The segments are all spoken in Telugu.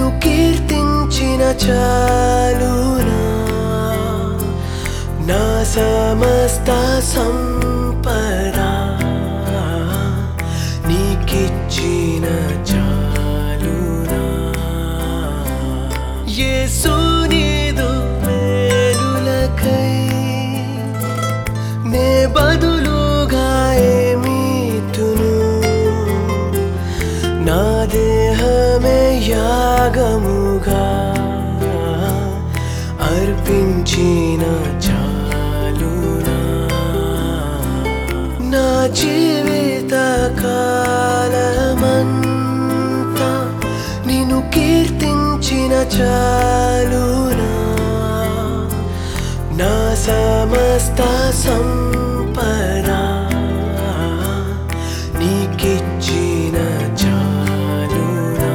నిన్ను కీర్తించిన చాలునా నా సమస్త సంపద నీకిచ్చిన చాలునా యేసు నీదు మేలులకై నే బదులుగా ఏమీతును నా దేహమే యాగముగా అర్పించిన చాలునా నా జీవిత కాలమంతా నిన్ను కీర్తించిన చాలునా నా సమస్త సంపద నీకిచ్చిన చాలునా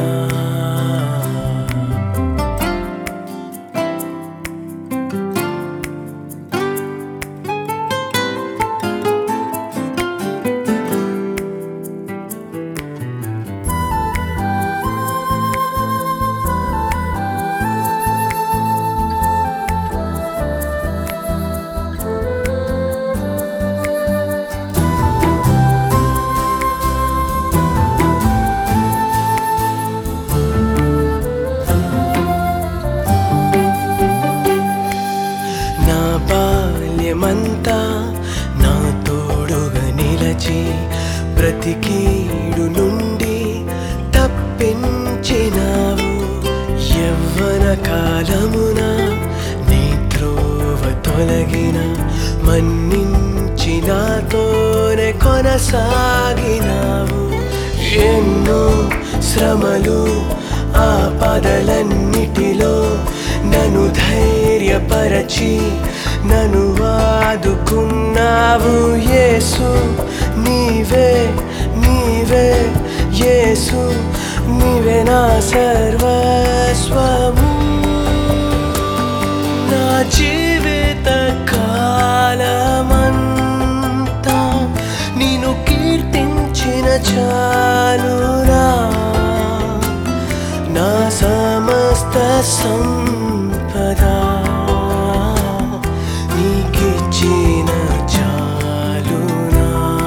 నా బాల్యమంతా నా తోడుగా నిలచి ప్రతి కీడు నుండి తప్పించినావు యవ్వన కాలమున నీ త్రోవ తొలగిన మన్నించి నాతోనే కొనసాగినావు ఎన్నో శ్రమలు ఆపదలన్నిటిలో నన్ను ధైర్యపరచి నన్ను ఆదుకున్నావు యేసు నీవే నీవే యేసు నీవే నా సర్వస్వము నా జీవిత కాలమంతా నేను కీర్తించిన చాలునా నా సమస్త సంపద నీకిచ్చిన చాలునా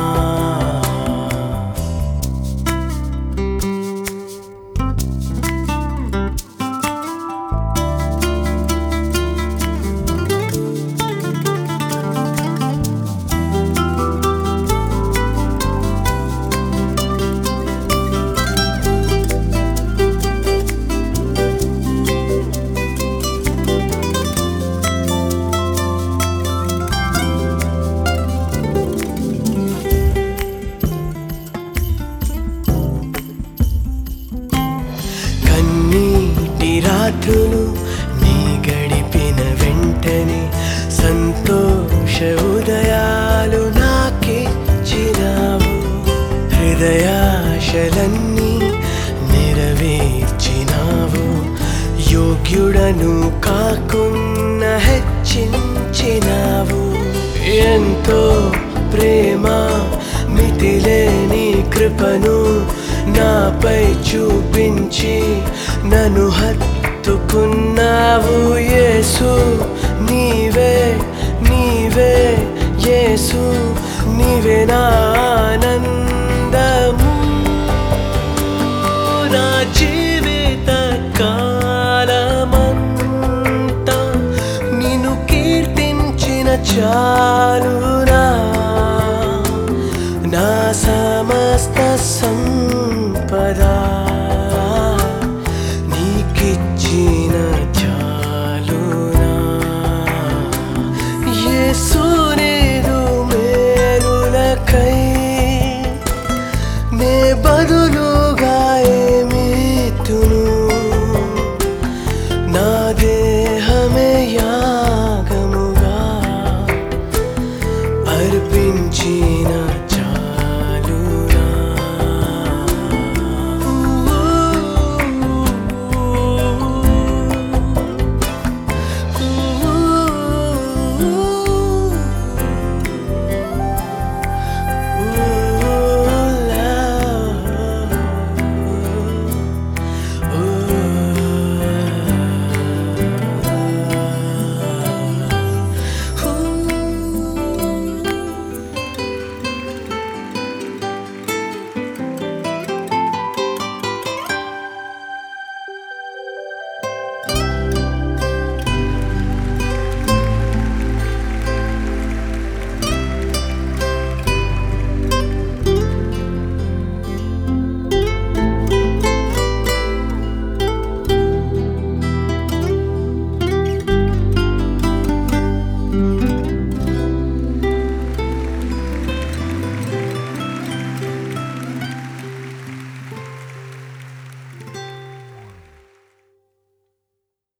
కన్నీటి రాత్రులు నీ గడిపిన వెంటనే సంతోష ఉదయాలు నాకిచ్చినావు హృదయాశలన్నీ నెరవేర్చినావు యోగ్యుడను కాకున్న హెచ్చించినావు ఎంతో ప్రేమ మితిలేని కృపను నాపై చూపించి నన్ను హత్తుకున్నావు యేసు నీవే నీవే యేసు నీవే నా ఆనందము నా జీవిత కాలమంతా నిన్ను కీర్తించిన చాలునా నా సమస్త సంపద నీకిచ్చిన చాలునా యేసు నీదు మేలులకై నే బదులుగా